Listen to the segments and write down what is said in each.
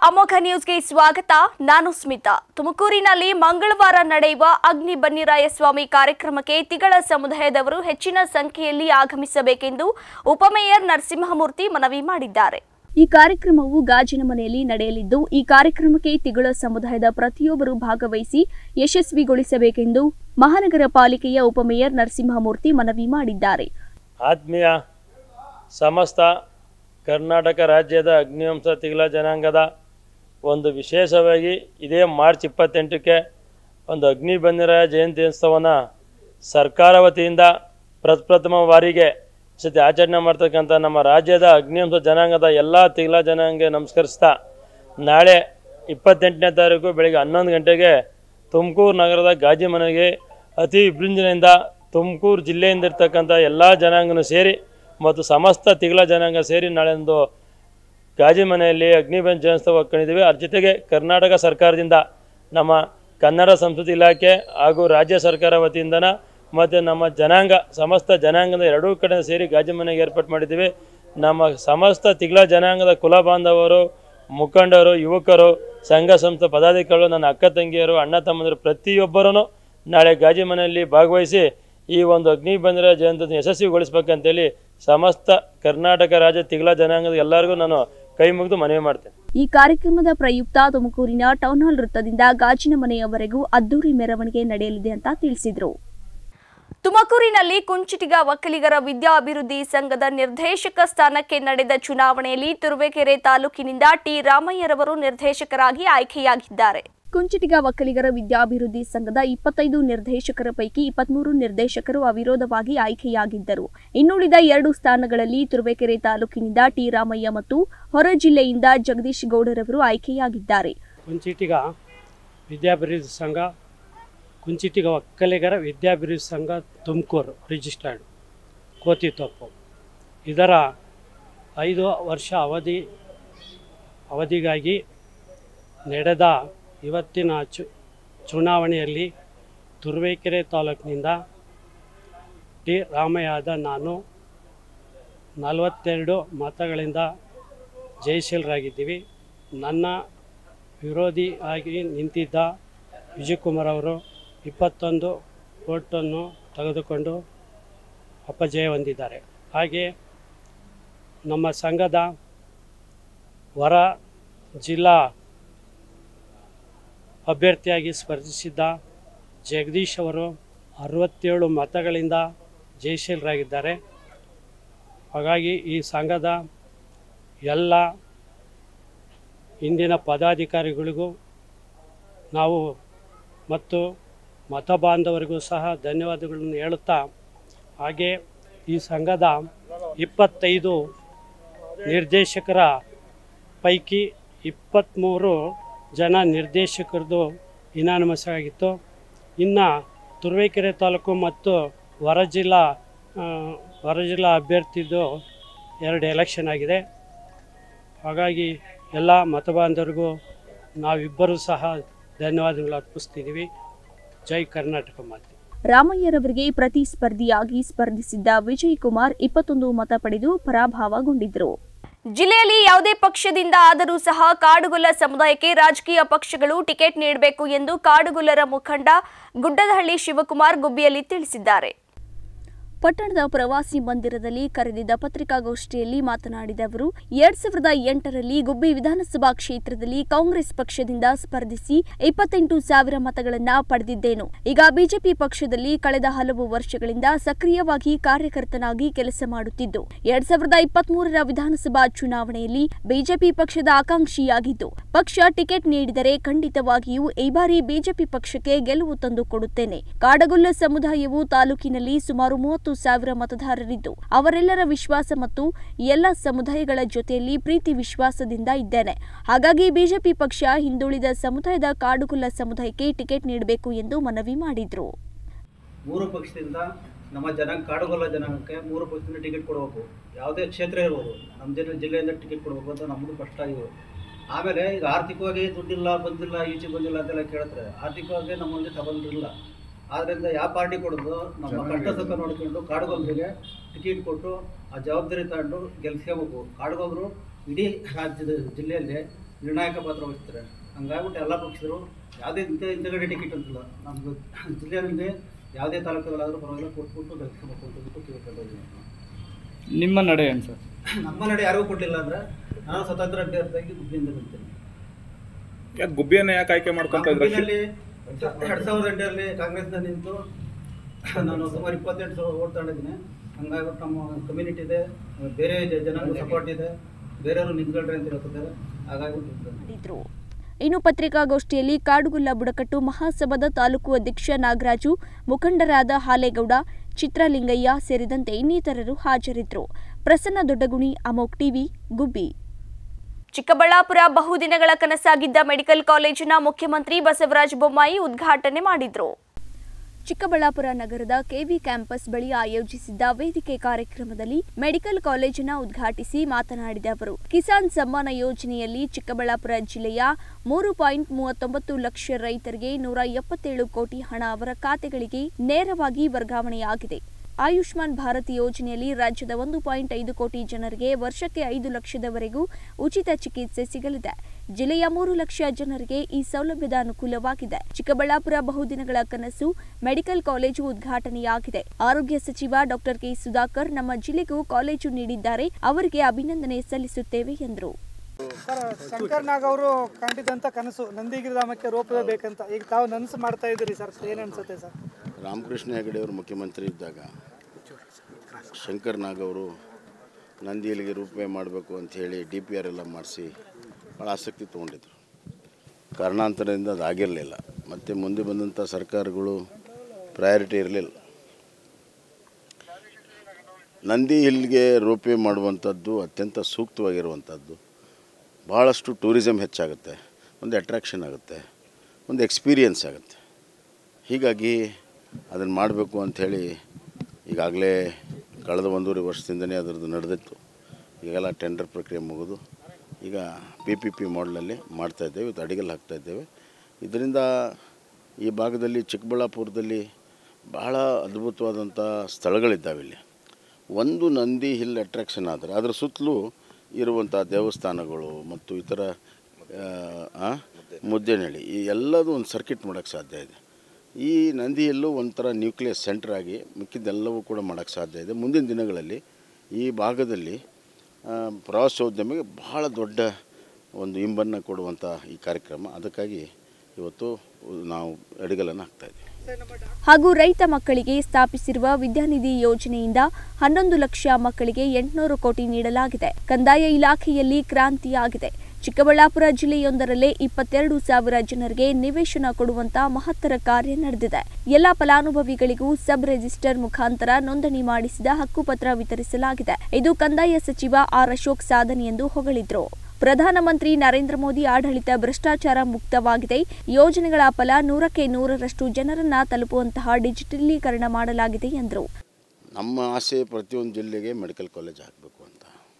ಅಮೋಘ ನ್ಯೂಸ್ಗೆ ಸ್ವಾಗತ ನಾನು ಸ್ಮಿತಾ ತುಮಕೂರಿನಲ್ಲಿ ಮಂಗಳವಾರ ನಡೆಯುವ ಅಗ್ನಿ ಬನ್ನಿರಾಯಸ್ವಾಮಿ ಕಾರ್ಯಕ್ರಮಕ್ಕೆ ತಿಗಳ ಸಮುದಾಯದವರು ಹೆಚ್ಚಿನ ಸಂಖ್ಯೆಯಲ್ಲಿ ಆಗಮಿಸಬೇಕೆಂದು ಉಪಮೇಯರ್ ನರಸಿಂಹಮೂರ್ತಿ ಮನವಿ ಮಾಡಿದ್ದಾರೆ ಈ ಕಾರ್ಯಕ್ರಮವು ಗಾಜಿನ ಮನೆಯಲ್ಲಿ ನಡೆಯಲಿದ್ದು ಈ ಕಾರ್ಯಕ್ರಮಕ್ಕೆ ತಿಗಳ ಸಮುದಾಯದ ಪ್ರತಿಯೊಬ್ಬರು ಭಾಗವಹಿಸಿ ಯಶಸ್ವಿಗೊಳಿಸಬೇಕೆಂದು ಮಹಾನಗರ ಪಾಲಿಕೆಯ ಉಪಮೇಯರ್ ನರಸಿಂಹಮೂರ್ತಿ ಮನವಿ ಮಾಡಿದ್ದಾರೆ ಆತ್ಮೀಯ ಸಮಸ್ತ ಕರ್ನಾಟಕ ರಾಜ್ಯದ ಅಗ್ನಿವಂಶ ತಿಗಳ ಜನಾಂಗದ ಒಂದು ವಿಶೇಷವಾಗಿ ಇದೇ ಮಾರ್ಚ್ ಇಪ್ಪತ್ತೆಂಟಕ್ಕೆ ಒಂದು ಅಗ್ನಿ ಬಂದಿರಾಯ ಜಯಂತಿ ಉತ್ಸವನ ಸರ್ಕಾರ ವತಿಯಿಂದ ಪ್ರಪ್ರಥಮ ಬಾರಿಗೆ ಈ ಸತಿ ಆಚರಣೆ ಮಾಡ್ತಕ್ಕಂಥ ನಮ್ಮ ರಾಜ್ಯದ ಅಗ್ನಿವಂಶ ಜನಾಂಗದ ಎಲ್ಲ ತಿಗಳ ಜನಾಂಗ ನಮಸ್ಕರಿಸ್ತಾ ನಾಳೆ ಇಪ್ಪತ್ತೆಂಟನೇ ತಾರೀಕು ಬೆಳಗ್ಗೆ ಹನ್ನೊಂದು ಗಂಟೆಗೆ ತುಮಕೂರು ನಗರದ ಗಾಜಿ ಮನೆಗೆ ಅತಿ ವಿಜೃಂಭಣೆಯಿಂದ ತುಮಕೂರು ಜಿಲ್ಲೆಯಿಂದ ಇರ್ತಕ್ಕಂಥ ಎಲ್ಲ ಜನಾಂಗನೂ ಸೇರಿ ಮತ್ತು ಸಮಸ್ತ ತಿಗಳ ಜನಾಂಗ ಸೇರಿ ನಾಳೆ ಒಂದು ಗಾಜಿ ಮನೆಯಲ್ಲಿ ಅಗ್ನಿಬಂಧ ಜಯಂತ್ಸವ ಹಾಕ್ಕೊಂಡಿದ್ದೀವಿ ಅದ್ರ ಜೊತೆಗೆ ಕರ್ನಾಟಕ ಸರ್ಕಾರದಿಂದ ನಮ್ಮ ಕನ್ನಡ ಸಂಸ್ಕೃತಿ ಇಲಾಖೆ ಹಾಗೂ ರಾಜ್ಯ ಸರ್ಕಾರ ವತಿಯಿಂದನ ಮತ್ತು ನಮ್ಮ ಜನಾಂಗ ಸಮಸ್ತ ಜನಾಂಗದ ಎರಡೂ ಕಡೆ ಸೇರಿ ಗಾಜಿ ಮನೆಗೆ ಏರ್ಪಾಡು ಮಾಡಿದ್ದೀವಿ ನಮ್ಮ ಸಮಸ್ತ ತಿಗಳ ಜನಾಂಗದ ಕುಲ ಬಾಂಧವರು ಮುಖಂಡರು ಯುವಕರು ಸಂಘ ಸಂಸ್ಥೆ ಪದಾಧಿಕಾರಿಗಳು ನನ್ನ ಅಕ್ಕ ತಂಗಿಯರು ಅಣ್ಣ ತಮ್ಮಂದಿರು ಪ್ರತಿಯೊಬ್ಬರೂ ನಾಳೆ ಗಾಜಿ ಮನೆಯಲ್ಲಿ ಭಾಗವಹಿಸಿ ಈ ಒಂದು ಅಗ್ನಿ ಬಂದಿರೋ ಜಯಂತಿ ಯಶಸ್ವಿಗೊಳಿಸ್ಬೇಕಂತೇಳಿ ಸಮಸ್ತ ಕರ್ನಾಟಕ ರಾಜ್ಯ ತಿಗಳ ಜನಾಂಗದ ಎಲ್ಲರಿಗೂ ನಾನು ಕೈ ಮುಗಿದು ಮನವಿ ಮಾಡ್ತೇನೆ ಈ ಕಾರ್ಯಕ್ರಮದ ಪ್ರಯುಕ್ತ ತುಮಕೂರಿನ ಟೌನ್ ಹಾಲ್ ವೃತ್ತದಿಂದ ಗಾಜಿನ ಮನೆಯವರೆಗೂ ಅದ್ದೂರಿ ಮೆರವಣಿಗೆ ನಡೆಯಲಿದೆ ಅಂತ ತಿಳಿಸಿದರು ತುಮಕೂರಿನಲ್ಲಿ ಕುಂಚಿಟಿಗ ಒಕ್ಕಲಿಗರ ವಿದ್ಯಾಭಿವೃದ್ಧಿ ಸಂಘದ ನಿರ್ದೇಶಕ ಸ್ಥಾನಕ್ಕೆ ನಡೆದ ಚುನಾವಣೆಯಲ್ಲಿ ತುರುವೇಕೆರೆ ತಾಲೂಕಿನಿಂದ ಟಿ ರಾಮಯ್ಯರವರು ನಿರ್ದೇಶಕರಾಗಿ ಆಯ್ಕೆಯಾಗಿದ್ದಾರೆ ಕುಂಚಿಟಿಗ ಒಕ್ಕಲಿಗರ ವಿದ್ಯಾಭಿವೃದ್ಧಿ ಸಂಘದ ಇಪ್ಪತ್ತೈದು ನಿರ್ದೇಶಕರ ಪೈಕಿ ಇಪ್ಪತ್ಮೂರು ನಿರ್ದೇಶಕರು ಅವಿರೋಧವಾಗಿ ಆಯ್ಕೆಯಾಗಿದ್ದರು ಇನ್ನುಳಿದ ಎರಡು ಸ್ಥಾನಗಳಲ್ಲಿ ತುರುವೇಕೆರೆ ತಾಲೂಕಿನಿಂದ ಟಿ ರಾಮಯ್ಯ ಮತ್ತು ಹೊರ ಜಿಲ್ಲೆಯಿಂದ ಜಗದೀಶ್ ಗೌಡರವರು ಆಯ್ಕೆಯಾಗಿದ್ದಾರೆ ಕುಂಚಿಟಿಗ ವಿದ್ಯಾಭಿವೃದ್ಧಿ ಸಂಘ ಕುಂಚಿಟಿಗ ಒಕ್ಕಲಿಗರ ವಿದ್ಯಾಭಿವೃದ್ಧಿ ಸಂಘ ತುಮಕೂರು ರಿಜಿಸ್ಟರ್ಡ್ ಕೋತಿತೊಪ್ಪು ಇದರ ಐದು ವರ್ಷ ಅವಧಿ ಅವಧಿಗಾಗಿ ನಡೆದ ಇವತ್ತಿನ ಚು ಚುನಾವಣೆಯಲ್ಲಿ ತುರುವೇಕೆರೆ ತಾಲೂಕಿನಿಂದ ಟಿ ರಾಮಯ್ಯದ ನಾನು ನಲವತ್ತೆರಡು ಮತಗಳಿಂದ ಜಯಶೀಲರಾಗಿದ್ದೀವಿ ನನ್ನ ವಿರೋಧಿ ಆಗಿ ನಿಂತಿದ್ದ ವಿಜಯಕುಮಾರ್ ಅವರು ಇಪ್ಪತ್ತೊಂದು ಓಟನ್ನು ತೆಗೆದುಕೊಂಡು ಅಪಜಯ ಹೊಂದಿದ್ದಾರೆ ಹಾಗೆ ನಮ್ಮ ಸಂಘದ ಹೊರ ಜಿಲ್ಲಾ ಅಭ್ಯರ್ಥಿಯಾಗಿ ಸ್ಪರ್ಧಿಸಿದ್ದ ಜಗದೀಶ್ ಅವರು ಅರವತ್ತೇಳು ಮತಗಳಿಂದ ಜಯಶೀಲರಾಗಿದ್ದಾರೆ ಹಾಗಾಗಿ ಈ ಸಂಘದ ಎಲ್ಲ ಇಂದಿನ ಪದಾಧಿಕಾರಿಗಳಿಗೂ ನಾವು ಮತ್ತು ಮತ ಬಾಂಧವರಿಗೂ ಸಹ ಧನ್ಯವಾದಗಳನ್ನು ಹೇಳುತ್ತಾ ಹಾಗೆ ಈ ಸಂಘದ ಇಪ್ಪತ್ತೈದು ನಿರ್ದೇಶಕರ ಪೈಕಿ ಇಪ್ಪತ್ತ್ಮೂರು ಜನ ನಿರ್ದೇಶಕರದು ಇನಾನಮಸ್ ಆಗಿತ್ತು ಇನ್ನು ತುರುವೇಕೆರೆ ತಾಲೂಕು ಮತ್ತು ಹೊರ ಜಿಲ್ಲಾ ಆ, ಹೊರ ಜಿಲ್ಲಾ ಅಭ್ಯರ್ಥಿದು ಎರಡು ಎಲೆಕ್ಷನ್ ಆಗಿದೆ ಹಾಗಾಗಿ ಎಲ್ಲ ಮತಬಾಂಧವರಿಗೂ ನಾವಿಬ್ಬರೂ ಸಹ ಧನ್ಯವಾದಗಳು ಅರ್ಪಿಸ್ತಿದ್ದೀವಿ ಜೈ ಕರ್ನಾಟಕ ಮಾತೆ ರಾಮಯ್ಯರವರಿಗೆ ಪ್ರತಿಸ್ಪರ್ಧಿಯಾಗಿ ಸ್ಪರ್ಧಿಸಿದ್ದ ವಿಜಯ್ ಕುಮಾರ್ ಇಪ್ಪತ್ತೊಂದು ಮತ ಪಡೆದು ಪರಾಭವಗೊಂಡಿದ್ದರು ಜಿಲ್ಲೆಯಲ್ಲಿ ಯಾವುದೇ ಪಕ್ಷದಿಂದ ಆದರೂ ಸಹ ಕಾಡುಗೊಲ್ಲ ಸಮುದಾಯಕ್ಕೆ ರಾಜಕೀಯ ಪಕ್ಷಗಳು ಟಿಕೆಟ್ ನೀಡಬೇಕು ಎಂದು ಕಾಡುಗೊಲ್ಲರ ಮುಖಂಡ ಗುಡ್ಡದಹಳ್ಳಿ ಶಿವಕುಮಾರ್ ಗುಬ್ಬಿಯಲ್ಲಿ ತಿಳಿಸಿದ್ದಾರೆ ಪಟ್ಟಣದ ಪ್ರವಾಸಿ ಮಂದಿರದಲ್ಲಿ ಕರೆದಿದ್ದ ಪತ್ರಿಕಾಗೋಷ್ಠಿಯಲ್ಲಿ ಮಾತನಾಡಿದ ಅವರು ಎರಡ್ ಸಾವಿರದ ಎಂಟರಲ್ಲಿ ಗುಬ್ಬಿ ವಿಧಾನಸಭಾ ಕ್ಷೇತ್ರದಲ್ಲಿ ಕಾಂಗ್ರೆಸ್ ಪಕ್ಷದಿಂದ ಸ್ಪರ್ಧಿಸಿ ಇಪ್ಪತ್ತೆಂಟು ಸಾವಿರ ಮತಗಳನ್ನ ಪಡೆದಿದ್ದೇನು ಈಗ ಬಿಜೆಪಿ ಪಕ್ಷದಲ್ಲಿ ಕಳೆದ ಹಲವು ವರ್ಷಗಳಿಂದ ಸಕ್ರಿಯವಾಗಿ ಕಾರ್ಯಕರ್ತನಾಗಿ ಕೆಲಸ ಮಾಡುತ್ತಿದ್ದು ಎರಡ್ ಸಾವಿರದ ಇಪ್ಪತ್ಮೂರರ ವಿಧಾನಸಭಾ ಚುನಾವಣೆಯಲ್ಲಿ ಬಿಜೆಪಿ ಪಕ್ಷದ ಆಕಾಂಕ್ಷಿಯಾಗಿದ್ದು ಪಕ್ಷ ಟಿಕೆಟ್ ನೀಡಿದರೆ ಖಂಡಿತವಾಗಿಯೂ ಈ ಬಾರಿ ಬಿಜೆಪಿ ಪಕ್ಷಕ್ಕೆ ಗೆಲುವು ತಂದು ಕೊಡುತ್ತೇನೆ ಕಾಡಗೊಲ್ಲ ಸಮುದಾಯವು ತಾಲೂಕಿನಲ್ಲಿ ಸುಮಾರು ಮೂವತ್ತು ಸಾವಿರ ಮತದಾರರಿದ್ದು ಅವರೆಲ್ಲರ ವಿಶ್ವಾಸ ಮತ್ತು ಎಲ್ಲ ಸಮುದಾಯಗಳ ಜೊತೆಯಲ್ಲಿ ಪ್ರೀತಿ ವಿಶ್ವಾಸದಿಂದ ಇದ್ದೇನೆ ಹಾಗಾಗಿ ಬಿಜೆಪಿ ಪಕ್ಷ ಹಿಂದುಳಿದ ಸಮುದಾಯದ ಕಾಡುಗೊಲ್ಲ ಸಮುದಾಯಕ್ಕೆ ಟಿಕೆಟ್ ನೀಡಬೇಕು ಎಂದು ಮನವಿ ಮಾಡಿದ್ರು ಮೂರು ಪಕ್ಷದಿಂದ ನಮ್ಮ ಜನ ಕಾಡುಗೊಲ್ಲ ಜನಾಂಗಕ್ಕೆ ಮೂರು ಪಕ್ಷದಿಂದ ಟಿಕೆಟ್ ಕೊಡಬೇಕು ಯಾವುದೇ ಕ್ಷೇತ್ರ ಇರ್ಬೋದು ನಮ್ಮ ಜನ ಜಿಲ್ಲೆಯಿಂದ ಟಿಕೆಟ್ ಕೊಡಬೇಕು ಅಂತ ನಮ್ಮದು ಕಷ್ಟ ಇದು ಆಮೇಲೆ ಈಗ ಆರ್ಥಿಕವಾಗಿ ದುಡ್ಡಿಲ್ಲ ಬಂದಿಲ್ಲ ಈಚೆ ಬಂದಿಲ್ಲ ಅಂತೆಲ್ಲ ಕೇಳ್ತಾರೆ ಆರ್ಥಿಕವಾಗಿ ನಮ್ಮಲ್ಲಿ ತಗೊಂಡಿಲ್ಲ ಆದ್ದರಿಂದ ಯಾವ ಪಾರ್ಟಿ ಕೊಡೋದು ನಮ್ಮ ಕಷ್ಟ ಸುಖ ನೋಡ್ಕೊಂಡು ಕಾಡುಗೊಲ್ಲರಿಗೆ ಟಿಕೆಟ್ ಕೊಟ್ಟು ಆ ಜವಾಬ್ದಾರಿ ತಗೊಂಡು ಗೆಲ್ಸ್ಕೋಬೇಕು ಕಾಡುಗೊಲ್ಲರು ಇಡೀ ರಾಜ್ಯದ ಜಿಲ್ಲೆಯಲ್ಲಿ ನಿರ್ಣಾಯಕ ಪಾತ್ರ ವಹಿಸ್ತಾರೆ ಹಂಗಾಗ್ಬಿಟ್ಟು ಎಲ್ಲ ಪಕ್ಷದರು ಯಾವುದೇ ಇಂಥ ಇಂಥಗಡೆ ಟಿಕೆಟ್ ಅಂತಿಲ್ಲ ನಮ್ಮ ಜಿಲ್ಲೆಯಲ್ಲಿ ಯಾವುದೇ ತಾಲೂಕುಗಳಾದರೂ ಪರವಾಗಿಲ್ಲ ಕೊಟ್ಬಿಟ್ಟು ಗೆಲ್ಸ್ಕೊಬೇಕು ಅಂತ ಬಿಟ್ಟು ಕೇಳ್ಕೊಂಡಿದ್ದೀನಿ ನಿಮ್ಮ ನಡೆ ಏನು ಸರ್ ನಮ್ಮ ನಡೆ ಯಾರಿಗೂ ಕೊಡಲಿಲ್ಲ ಅಂದರೆ ನಾನು ಸ್ವತಂತ್ರ ಅಭ್ಯರ್ಥಿಯಾಗಿ ಗುಬ್ಬಿಯಿಂದ ನಿಲ್ತೀನಿ ಯಾಕೆ ಗುಬ್ಬಿಯನ್ನ ಯಾಕೆ ಆಯ್ಕೆ ಮಾಡ್ಕೊಂತ ಇದ್ರಿ ಗುಬ್ಬಿನಲ್ಲಿ ಎರಡು ಸಾವಿರದ ಎಂಟರಲ್ಲಿ ಕಾಂಗ್ರೆಸ್ನ ನಿಂತು ನಾನು ಸುಮಾರು ಇಪ್ಪತ್ತೆಂಟು ಸಾವಿರ ಓಟ್ ತಗೊಂಡಿದ್ದೀನಿ ಹಂಗಾಗ್ಬಿಟ್ಟು ನಮ್ಮ ಕಮ್ಯುನಿಟಿ ಇದೆ ಬೇರೆ ಜ- ಜನಾಂಗ ಸಪೋರ್ಟ್ ಇದೆ ಬೇರೆಯವರು ನಿಂತ್ಕೊಳ್ರಿ ಅಂತ ಹೇಳ್ತಿದ್ದಾರೆ ಹಾಗಾಗ್ಬಿಟ್ಟು ನಿಂತ್ಕೊಂಡೆ. ಮಾಡಿದ್ರು ಇನ್ನು ಪತ್ರಿಕಾಗೋಷ್ಠಿಯಲ್ಲಿ ಕಾಡುಗೊಲ್ಲ ಬುಡಕಟ್ಟು ಮಹಾಸಭಾದ ತಾಲೂಕು ಅಧ್ಯಕ್ಷ ನಾಗರಾಜು ಮುಖಂಡರಾದ ಹಾಲೇಗೌಡ ಚಿತ್ರಲಿಂಗಯ್ಯ ಸೇರಿದಂತೆ ಇನ್ನಿತರರು ಹಾಜರಿದ್ದರು ಪ್ರಸನ್ನ ದೊಡ್ಡಗುಣಿ ಅಮೋಕ್ ಟಿವಿ ಗುಬ್ಬಿ ಚಿಕ್ಕಬಳ್ಳಾಪುರ ಬಹುದಿನಗಳ ಕನಸಾಗಿದ್ದ ಮೆಡಿಕಲ್ ಕಾಲೇಜಿನ ಮುಖ್ಯಮಂತ್ರಿ ಬಸವರಾಜ ಬೊಮ್ಮಾಯಿ ಉದ್ಘಾಟನೆ ಮಾಡಿದ್ರು ಚಿಕ್ಕಬಳ್ಳಾಪುರ ನಗರದ ಕೆವಿ ಕ್ಯಾಂಪಸ್ ಬಳಿ ಆಯೋಜಿಸಿದ್ದ ವೇದಿಕೆ ಕಾರ್ಯಕ್ರಮದಲ್ಲಿ ಮೆಡಿಕಲ್ ಕಾಲೇಜಿನ ಉದ್ಘಾಟಿಸಿ ಮಾತನಾಡಿದ ಅವರು ಕಿಸಾನ್ ಸಮ್ಮಾನ ಯೋಜನೆಯಲ್ಲಿ ಚಿಕ್ಕಬಳ್ಳಾಪುರ ಜಿಲ್ಲೆಯ ಮೂರು ಪಾಯಿಂಟ್ ಮೂವತ್ತೊಂಬತ್ತು ಲಕ್ಷ ರೈತರಿಗೆ ನೂರ ಎಪ್ಪತ್ತೇಳು ಕೋಟಿ ಹಣ ಅವರ ಖಾತೆಗಳಿಗೆ ನೇರವಾಗಿ ವರ್ಗಾವಣೆಯಾಗಿದೆ ಆಯುಷ್ಮಾನ್ ಭಾರತ್ ಯೋಜನೆಯಲ್ಲಿ ರಾಜ್ಯದ ಒಂದು ಪಾಯಿಂಟ್ ಐದು ಕೋಟಿ ಜನರಿಗೆ ವರ್ಷಕ್ಕೆ ಐದು ಲಕ್ಷದವರೆಗೂ ಉಚಿತ ಚಿಕಿತ್ಸೆ ಸಿಗಲಿದೆ ಜಿಲ್ಲೆಯ ಮೂರು ಲಕ್ಷ ಜನರಿಗೆ ಈ ಸೌಲಭ್ಯದ ಅನುಕೂಲವಾಗಿದೆ ಚಿಕ್ಕಬಳ್ಳಾಪುರ ಬಹುದಿನಗಳ ಕನಸು ಮೆಡಿಕಲ್ ಕಾಲೇಜು ಉದ್ಘಾಟನೆಯಾಗಿದೆ ಆರೋಗ್ಯ ಸಚಿವ ಡಾಕ್ಟರ್ ಕೆ ಸುಧಾಕರ್ ನಮ್ಮ ಜಿಲ್ಲೆಗೂ ಕಾಲೇಜು ನೀಡಿದ್ದಾರೆ ಅವರಿಗೆ ಅಭಿನಂದನೆ ಸಲ್ಲಿಸುತ್ತೇವೆ ಎಂದರು ಸರ್ ಶಂಕರ್ ನಾಗ್ ಅವರು ಕಂಡಿದ್ದಂಥ ಕನಸು ನಂದಿಗಿರಿಧಾಮಕ್ಕೆ ರೋಪವೇ ಬೇಕಂತ ಈಗ ತಾವು ನನಸು ಮಾಡ್ತಾ ಇದ್ದೀರಿ ಸರ್ ಏನು ಅನ್ಸುತ್ತೆ ಸರ್ ರಾಮಕೃಷ್ಣ ಹೆಗಡೆ ಅವರು ಮುಖ್ಯಮಂತ್ರಿ ಇದ್ದಾಗ ಶಂಕರ್ ನಾಗ್ ಅವರು ನಂದಿಯಲ್ಲಿಗೆ ರೂಪವೇ ಮಾಡಬೇಕು ಅಂಥೇಳಿ ಡಿ ಪಿ ಆರ್ ಎಲ್ಲ ಮಾಡಿಸಿ ಭಾಳ ಆಸಕ್ತಿ ತೊಗೊಂಡಿದ್ರು ಕಾರಣಾಂತರದಿಂದ ಅದು ಆಗಿರಲಿಲ್ಲ ಮತ್ತು ಮುಂದೆ ಬಂದಂಥ ಸರ್ಕಾರಗಳು ಪ್ರಯಾರಿಟಿ ಇರಲಿಲ್ಲ ನಂದಿ ಹಿಲ್ಗೆ ರೋಪೇ ಮಾಡುವಂಥದ್ದು ಅತ್ಯಂತ ಸೂಕ್ತವಾಗಿರುವಂಥದ್ದು ಭಾಳಷ್ಟು ಟೂರಿಸಮ್ ಹೆಚ್ಚಾಗುತ್ತೆ ಒಂದು ಅಟ್ರಾಕ್ಷನ್ ಆಗುತ್ತೆ ಒಂದು ಎಕ್ಸ್ಪೀರಿಯನ್ಸ್ ಆಗುತ್ತೆ ಹೀಗಾಗಿ ಅದನ್ನು ಮಾಡಬೇಕು ಅಂಥೇಳಿ ಈಗಾಗಲೇ ಕಳೆದ ಒಂದೂವರೆ ವರ್ಷದಿಂದನೇ ಅದರದ್ದು ನಡೆದಿತ್ತು ಈಗೆಲ್ಲ ಟೆಂಡರ್ ಪ್ರಕ್ರಿಯೆ ಮುಗಿದು ಈಗ ಪಿ ಪಿ ಪಿ ಮಾಡಲಲ್ಲಿ ಮಾಡ್ತಾಯಿದ್ದೇವೆ ಇವತ್ತು ಅಡಿಗೆಲ್ಲಿ ಹಾಕ್ತಾಯಿದ್ದೇವೆ ಇದರಿಂದ ಈ ಭಾಗದಲ್ಲಿ ಚಿಕ್ಕಬಳ್ಳಾಪುರದಲ್ಲಿ ಬಹಳ ಅದ್ಭುತವಾದಂಥ ಸ್ಥಳಗಳಿದ್ದಾವೆ ಇಲ್ಲಿ ಒಂದು ನಂದಿ ಹಿಲ್ ಅಟ್ರಾಕ್ಷನ್ ಆದರೆ ಅದರ ಸುತ್ತಲೂ ಇರುವಂಥ ದೇವಸ್ಥಾನಗಳು ಮತ್ತು ಇತರ ಆ, ಮುದ್ದೇನಹಳ್ಳಿ ಈ ಎಲ್ಲದೂ ಒಂದು ಸರ್ಕಿಟ್ ಮಾಡೋಕ್ಕೆ ಸಾಧ್ಯ ಇದೆ ಈ ನಂದಿಯಲ್ಲೂ ಒಂಥರ ನ್ಯೂಕ್ಲಿಯಸ್ ಸೆಂಟರ್ ಆಗಿ ಮಿಕ್ಕಿದ್ದೆಲ್ಲವೂ ಕೂಡ ಮಾಡೋಕ್ಕೆ ಸಾಧ್ಯ ಇದೆ ಮುಂದಿನ ದಿನಗಳಲ್ಲಿ ಈ ಭಾಗದಲ್ಲಿ ಆ, ಪ್ರವಾಸೋದ್ಯಮಿಗೆ ಬಹಳ ದೊಡ್ಡ ಒಂದು ಇಂಬನ್ನು ಕೊಡುವಂಥ ಈ ಕಾರ್ಯಕ್ರಮ ಅದಕ್ಕಾಗಿ ಇವತ್ತು ನಾವು ಅಡಿಗಲನ್ನು ಹಾಕ್ತಾಯಿದ್ದೀವಿ ಹಾಗೂ ರೈತ ಮಕ್ಕಳಿಗೆ ಸ್ಥಾಪಿಸಿರುವ ವಿದ್ಯಾನಿಧಿ ಯೋಜನೆಯಿಂದ ಹನ್ನೊಂದು ಲಕ್ಷ ಮಕ್ಕಳಿಗೆ ಎಂಟುನೂರು ಕೋಟಿ ನೀಡಲಾಗಿದೆ ಕಂದಾಯ ಇಲಾಖೆಯಲ್ಲಿ ಕ್ರಾಂತಿಯಾಗಿದೆ ಚಿಕ್ಕಬಳ್ಳಾಪುರ ಜಿಲ್ಲೆಯೊಂದರಲ್ಲೇ ಇಪ್ಪತ್ತೆರಡು ಸಾವಿರ ಜನರಿಗೆ ನಿವೇಶನ ಕೊಡುವಂತ ಮಹತ್ತರ ಕಾರ್ಯ ನಡೆದಿದೆ ಎಲ್ಲ ಫಲಾನುಭವಿಗಳಿಗೂ ಸಬ್ ರಿಜಿಸ್ಟರ್ ಮುಖಾಂತರ ನೋಂದಣಿ ಮಾಡಿಸಿದ ಹಕ್ಕುಪತ್ರ ವಿತರಿಸಲಾಗಿದೆ ಇದು ಕಂದಾಯ ಸಚಿವ ಆರ್ ಅಶೋಕ್ ಸಾಧನೆ ಎಂದು ಹೊಗಳಿದ್ರು ಪ್ರಧಾನಮಂತ್ರಿ ನರೇಂದ್ರ ಮೋದಿ ಆಡಳಿತ ಭ್ರಷ್ಟಾಚಾರ ಮುಕ್ತವಾಗಿದೆ ಯೋಜನೆಗಳ ಫಲ ನೂರಕ್ಕೆ ನೂರರಷ್ಟು ಜನರನ್ನ ತಲುಪುವಂತಹ ಡಿಜಿಟಲೀಕರಣ ಮಾಡಲಾಗಿದೆ ಎಂದರು ನಮ್ಮ ಆಸೆ ಪ್ರತಿಯೊಂದು ಜಿಲ್ಲೆಗೆ ಮೆಡಿಕಲ್ ಕಾಲೇಜ್ ಆಗಬೇಕು ಅಂತ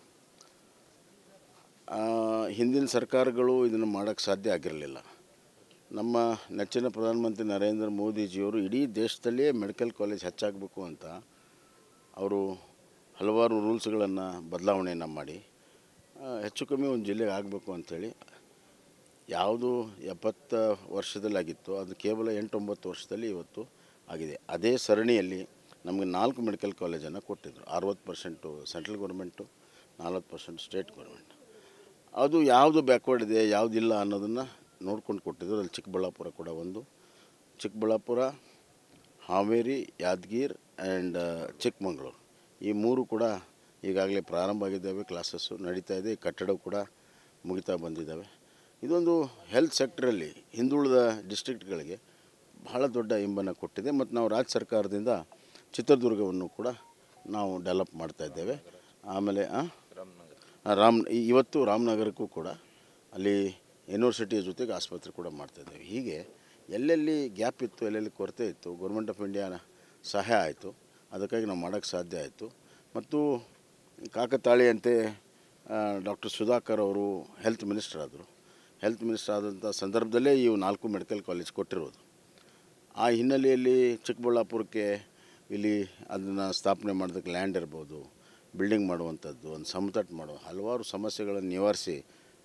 ಆ, ಹಿಂದಿನ ಸರ್ಕಾರಗಳು ಇದನ್ನು ಮಾಡೋಕ್ಕೆ ಸಾಧ್ಯ ಆಗಿರಲಿಲ್ಲ ನಮ್ಮ ನೆಚ್ಚಿನ ಪ್ರಧಾನಮಂತ್ರಿ ನರೇಂದ್ರ ಮೋದಿಜಿಯವರು ಇಡೀ ದೇಶದಲ್ಲಿಯೇ ಮೆಡಿಕಲ್ ಕಾಲೇಜ್ ಹೆಚ್ಚಾಗಬೇಕು ಅಂತ ಅವರು ಹಲವಾರು ರೂಲ್ಸ್ಗಳನ್ನು ಬದಲಾವಣೆಯನ್ನು ಮಾಡಿ ಆ, ಹೆಚ್ಚು ಕಮ್ಮಿ ಒಂದು ಜಿಲ್ಲೆಗೆ ಆಗಬೇಕು ಅಂಥೇಳಿ ಯಾವುದು ಎಪ್ಪತ್ತ ವರ್ಷದಲ್ಲಿ ಆಗಿತ್ತು ಅದು ಕೇವಲ ಎಂಟೊಂಬತ್ತು ವರ್ಷದಲ್ಲಿ ಇವತ್ತು ಆಗಿದೆ ಅದೇ ಸರಣಿಯಲ್ಲಿ ನಮಗೆ ನಾಲ್ಕು ಮೆಡಿಕಲ್ ಕಾಲೇಜನ್ನು ಕೊಟ್ಟಿದ್ದರು ಅರವತ್ತು ಪರ್ಸೆಂಟು ಸೆಂಟ್ರಲ್ ಗೌರ್ಮೆಂಟು ನಲ್ವತ್ತು ಪರ್ಸೆಂಟ್ ಸ್ಟೇಟ್ ಗೌರ್ಮೆಂಟ್ ಅದು ಯಾವುದು ಬ್ಯಾಕ್ವರ್ಡ್ ಇದೆ ಯಾವುದಿಲ್ಲ ಅನ್ನೋದನ್ನು ನೋಡ್ಕೊಂಡು ಕೊಟ್ಟಿದ್ರು ಅಲ್ಲಿ ಚಿಕ್ಕಬಳ್ಳಾಪುರ ಕೂಡ ಒಂದು ಚಿಕ್ಕಬಳ್ಳಾಪುರ ಹಾವೇರಿ ಯಾದಗಿರ್ ಆ್ಯಂಡ್ ಚಿಕ್ಕಮಗಳೂರು ಈ ಮೂರು ಕೂಡ ಈಗಾಗಲೇ ಪ್ರಾರಂಭ ಆಗಿದ್ದಾವೆ ಕ್ಲಾಸಸ್ಸು ನಡೀತಾ ಇದೆ ಈ ಕಟ್ಟಡವು ಕೂಡ ಮುಗಿತಾ ಬಂದಿದ್ದಾವೆ ಇದೊಂದು ಹೆಲ್ತ್ ಸೆಕ್ಟ್ರಲ್ಲಿ ಹಿಂದುಳಿದ ಡಿಸ್ಟ್ರಿಕ್ಟ್ಗಳಿಗೆ ಬಹಳ ದೊಡ್ಡ ಇಂಬನ್ನು ಕೊಟ್ಟಿದೆ ಮತ್ತು ನಾವು ರಾಜ್ಯ ಸರ್ಕಾರದಿಂದ ಚಿತ್ರದುರ್ಗವನ್ನು ಕೂಡ ನಾವು ಡೆವಲಪ್ ಮಾಡ್ತಾ ಇದ್ದೇವೆ ಆಮೇಲೆ ಆ? ಆ, ರಾಮ್ ಈ- ಇವತ್ತು ರಾಮನಗರಕ್ಕೂ ಕೂಡ ಅಲ್ಲಿ ಯೂನಿವರ್ಸಿಟಿಯ ಜೊತೆಗೆ ಆಸ್ಪತ್ರೆ ಕೂಡ ಮಾಡ್ತಾ ಇದ್ದೇವೆ ಹೀಗೆ ಎಲ್ಲೆಲ್ಲಿ ಗ್ಯಾಪ್ ಇತ್ತು ಎಲ್ಲೆಲ್ಲಿ ಕೊರತೆ ಇತ್ತು ಗೌರ್ಮೆಂಟ್ ಆಫ್ ಇಂಡಿಯಾನ ಸಹಾಯ ಆಯಿತು ಅದಕ್ಕಾಗಿ ನಾವು ಮಾಡೋಕ್ಕೆ ಸಾಧ್ಯ ಆಯಿತು ಮತ್ತು ಕಾಕತಾಳಿಯಂತೆ ಡಾಕ್ಟರ್ ಸುಧಾಕರ್ ಅವರು ಹೆಲ್ತ್ ಮಿನಿಸ್ಟರ್ ಆದರು ಹೆಲ್ತ್ ಮಿನಿಸ್ಟರ್ ಆದಂಥ ಸಂದರ್ಭದಲ್ಲೇ ಇವು ನಾಲ್ಕು ಮೆಡಿಕಲ್ ಕಾಲೇಜ್ ಕೊಟ್ಟಿರೋದು ಆ ಹಿನ್ನೆಲೆಯಲ್ಲಿ ಚಿಕ್ಕಬಳ್ಳಾಪುರಕ್ಕೆ ಇಲ್ಲಿ ಅದನ್ನು ಸ್ಥಾಪನೆ ಮಾಡೋದಕ್ಕೆ ಲ್ಯಾಂಡ್ ಇರ್ಬೋದು ಬಿಲ್ಡಿಂಗ್ ಮಾಡುವಂಥದ್ದು ಒಂದು ಸಮತಟ್ಟು ಮಾಡೋ ಹಲವಾರು ಸಮಸ್ಯೆಗಳನ್ನು ನಿವಾರಿಸಿ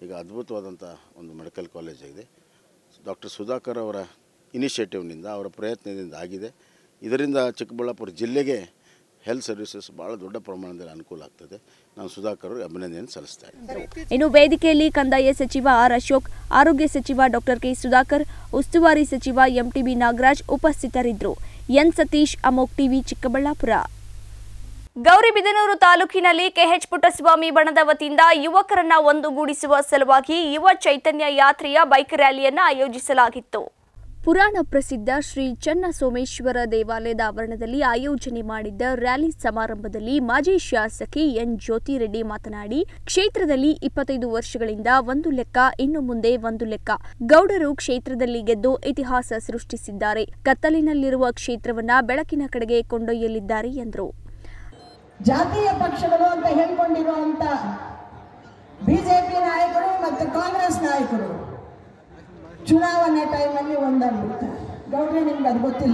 ಈಗ ಅದ್ಭುತವಾದಂಥ ಒಂದು ಮೆಡಿಕಲ್ ಕಾಲೇಜ್ ಆಗಿದೆ ಡಾಕ್ಟರ್ ಸುಧಾಕರ್ ಅವರ ಇನಿಷಿಯೇಟಿವ್ನಿಂದ ಅವರ ಪ್ರಯತ್ನದಿಂದ ಆಗಿದೆ ಇದರಿಂದ ಚಿಕ್ಕಬಳ್ಳಾಪುರ ಜಿಲ್ಲೆಗೆ ಹೆಲ್ತ್ ಸರ್ವಿಸಸ್ ಭಾಳ ದೊಡ್ಡ ಪ್ರಮಾಣದಲ್ಲಿ ಅನುಕೂಲ ಆಗ್ತದೆ ನಾನು ಸುಧಾಕರ್ ಅವರಿಗೆ ಅಭಿನಂದನೆ ಸಲ್ಲಿಸ್ತಾ ಇದ್ದೀನಿ ಇನ್ನು ವೇದಿಕೆಯಲ್ಲಿ ಕಂದಾಯ ಸಚಿವ ಆರ್ ಅಶೋಕ್ ಆರೋಗ್ಯ ಸಚಿವ ಡಾಕ್ಟರ್ ಕೆ ಸುಧಾಕರ್ ಉಸ್ತುವಾರಿ ಸಚಿವ ಎಂಟಿಬಿ ನಾಗರಾಜ್ ಉಪಸ್ಥಿತರಿದ್ದರು ಎನ್ ಸತೀಶ್ ಅಮೋಕ್ ಟಿವಿ ಚಿಕ್ಕಬಳ್ಳಾಪುರ ಗೌರಿಬಿದನೂರು ತಾಲೂಕಿನಲ್ಲಿ ಕೆಎಚ್ ಪುಟ್ಟಸ್ವಾಮಿ ಬಣದ ವತಿಯಿಂದ ಯುವಕರನ್ನ ಒಂದುಗೂಡಿಸುವ ಸಲುವಾಗಿ ಯುವ ಚೈತನ್ಯ ಯಾತ್ರೆಯ ಬೈಕ್ ರ್ಯಾಲಿಯನ್ನು ಆಯೋಜಿಸಲಾಗಿತ್ತು ಪುರಾಣ ಪ್ರಸಿದ್ಧ ಶ್ರೀ ಚನ್ನ ಸೋಮೇಶ್ವರ ದೇವಾಲಯದ ಆವರಣದಲ್ಲಿ ಆಯೋಜನೆ ಮಾಡಿದ್ದ ರ್ಯಾಲಿ ಸಮಾರಂಭದಲ್ಲಿ ಮಾಜಿ ಶಾಸಕಿ ಎನ್ ಜ್ಯೋತಿ ರೆಡ್ಡಿ ಮಾತನಾಡಿ ಕ್ಷೇತ್ರದಲ್ಲಿ ಇಪ್ಪತ್ತೈದು ವರ್ಷಗಳಿಂದ ಒಂದು ಲೆಕ್ಕ ಇನ್ನು ಮುಂದೆ ಒಂದು ಲೆಕ್ಕ ಗೌಡರು ಕ್ಷೇತ್ರದಲ್ಲಿ ಗೆದ್ದು ಇತಿಹಾಸ ಸೃಷ್ಟಿಸಿದ್ದಾರೆ ಕತ್ತಲಿನಲ್ಲಿರುವ ಕ್ಷೇತ್ರವನ್ನ ಬೆಳಕಿನ ಕಡೆಗೆ ಕೊಂಡೊಯ್ಯಲಿದ್ದಾರೆ ಎಂದರು ಜಾತೀಯ ಪಕ್ಷಗಳು ಅಂತ ಹೇಳ್ಕೊಂಡಿರುವಂತ ಬಿಜೆಪಿ ನಾಯಕರು ಮತ್ತು ಕಾಂಗ್ರೆಸ್ ನಾಯಕರು ಚುನಾವಣೆ ಟೈಮಲ್ಲಿ ಒಂದಾಗ್ಬಿಡ್ತಾರೆ ಗೌಡ್ರಿ ನಿಮ್ಗೆ ಅದು ಗೊತ್ತಿಲ್ಲ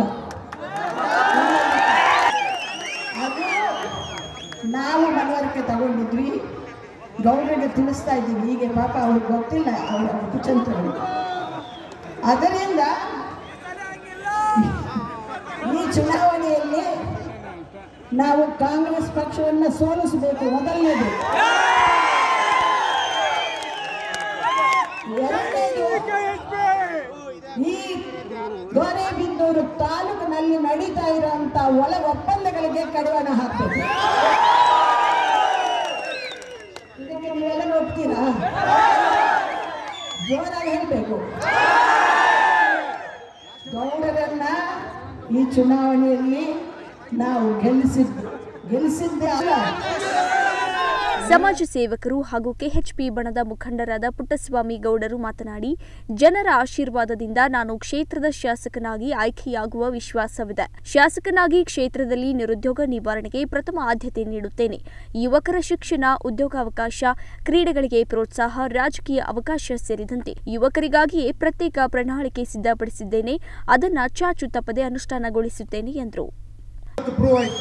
ಅದು ನಾವು ಮನವರಿಕೆ ತಗೊಂಡಿದ್ವಿ ಗೌಡ್ರಿಗೆ ತಿಳಿಸ್ತಾ ಇದ್ದೀವಿ ಹೀಗೆ ಪಾಪ ಅವ್ರಿಗೆ ಗೊತ್ತಿಲ್ಲ ಅವರ ಕುಚಂತ್ರಗಳು ಅದರಿಂದ ಈ ಚುನಾವಣೆಯಲ್ಲಿ ನಾವು ಕಾಂಗ್ರೆಸ್ ಪಕ್ಷವನ್ನು ಸೋಲಿಸಬೇಕು ಮೊದಲನೇದು ಎರಡನೇದು ಈ ಗೌರಿಬಿದೂರು ತಾಲೂಕಿನಲ್ಲಿ ನಡೀತಾ ಇರುವಂತ ಒಳ ಒಪ್ಪಂದಗಳಿಗೆ ಕಡಿವಾಣ ಹಾಕಬೇಕು ಇದಕ್ಕೆ ನೀವೆಲ್ಲ ಒಪ್ತೀರಾ ಜೋರಾಗಿ ಹೇಳಬೇಕು ಗೌಡರನ್ನ ಈ ಚುನಾವಣೆಯಲ್ಲಿ ನಾವು ಗೆಲ್ಲಿಸಿದ್ದು ಗೆಲ್ಲಿಸಿದ್ದೇ ಅಲ್ಲ ಸಮಾಜ ಸೇವಕರು ಹಾಗೂ ಕೆಎಚ್ಪಿ ಬಣದ ಮುಖಂಡರಾದ ಪುಟ್ಟಸ್ವಾಮಿ ಗೌಡರು ಮಾತನಾಡಿ ಜನರ ಆಶೀರ್ವಾದದಿಂದ ನಾನು ಕ್ಷೇತ್ರದ ಶಾಸಕನಾಗಿ ಆಯ್ಕೆಯಾಗುವ ವಿಶ್ವಾಸವಿದೆ ಶಾಸಕನಾಗಿ ಕ್ಷೇತ್ರದಲ್ಲಿ ನಿರುದ್ಯೋಗ ನಿವಾರಣೆಗೆ ಪ್ರಥಮ ಆದ್ಯತೆ ನೀಡುತ್ತೇನೆ ಯುವಕರ ಶಿಕ್ಷಣ ಉದ್ಯೋಗಾವಕಾಶ ಕ್ರೀಡೆಗಳಿಗೆ ಪ್ರೋತ್ಸಾಹ ರಾಜಕೀಯ ಅವಕಾಶ ಸೇರಿದಂತೆ ಯುವಕರಿಗಾಗಿಯೇ ಪ್ರತ್ಯೇಕ ಪ್ರಣಾಳಿಕೆ ಸಿದ್ಧಪಡಿಸಿದ್ದೇನೆ ಅದನ್ನ ಚಾಚು ತಪ್ಪದೆ ಅನುಷ್ಠಾನಗೊಳಿಸುತ್ತೇನೆ ಎಂದರು ಪ್ರೂವ್ ಆಯಿತು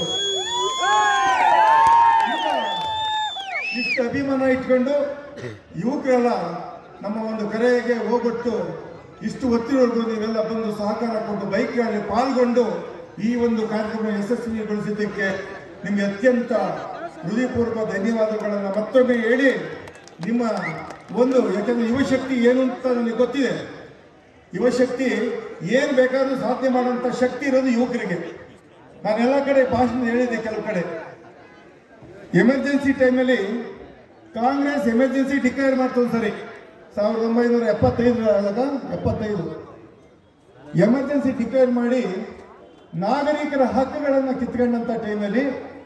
ಇಷ್ಟು ಅಭಿಮಾನ ಇಟ್ಕೊಂಡು ಯುವಕರೆಲ್ಲ ನಮ್ಮ ಒಂದು ಕರೆಗೆ ಹೋಗೊಟ್ಟು ಇಷ್ಟು ಹೊತ್ತಿನವರೆಗೂ ನೀವೆಲ್ಲ ಬಂದು ಸಹಕಾರ ಕೊಟ್ಟು ಬೈಕ್ ರ್ಯಾಲಿ ಪಾಲ್ಗೊಂಡು ಈ ಒಂದು ಕಾರ್ಯಕ್ರಮ ಯಶಸ್ವಿಗೊಳಿಸಿದ್ದಕ್ಕೆ ನಿಮಗೆ ಅತ್ಯಂತ ಹೃದಯಪೂರ್ವಕ ಧನ್ಯವಾದಗಳನ್ನು ಮತ್ತೊಮ್ಮೆ ಹೇಳಿ ನಿಮ್ಮ ಒಂದು ಯಾಕಂದ್ರೆ ಯುವಶಕ್ತಿ ಏನು ಅಂತ ನನಗೆ ಗೊತ್ತಿದೆ ಯುವಶಕ್ತಿ ಏನು ಬೇಕಾದ್ರೂ ಸಾಧನೆ ಮಾಡುವಂಥ ಶಕ್ತಿ ಇರೋದು ಯುವಕರಿಗೆ ನಾನು ಎಲ್ಲ ಕಡೆ ಭಾಷಣ ಹೇಳಿದ್ದೆ ಕೆಲವು ಕಡೆ ಎಮರ್ಜೆನ್ಸಿ ಟೈಮಲ್ಲಿ ಕಾಂಗ್ರೆಸ್ ಎಮರ್ಜೆನ್ಸಿ ಡಿಕ್ಲೇರ್ ಮಾಡ್ತು ಸರಿ ಸಾವಿರದ ಒಂಬೈನೂರ ಎಪ್ಪತ್ತೈದರಾಗ ಎಪ್ಪತ್ತೈದು ಎಮರ್ಜೆನ್ಸಿ ಡಿಕ್ಲೇರ್ ಮಾಡಿ ನಾಗರಿಕರ ಹಕ್ಕುಗಳನ್ನು ಕಿತ್ಕೊಂಡಂಥ ಟೈಮಲ್ಲಿ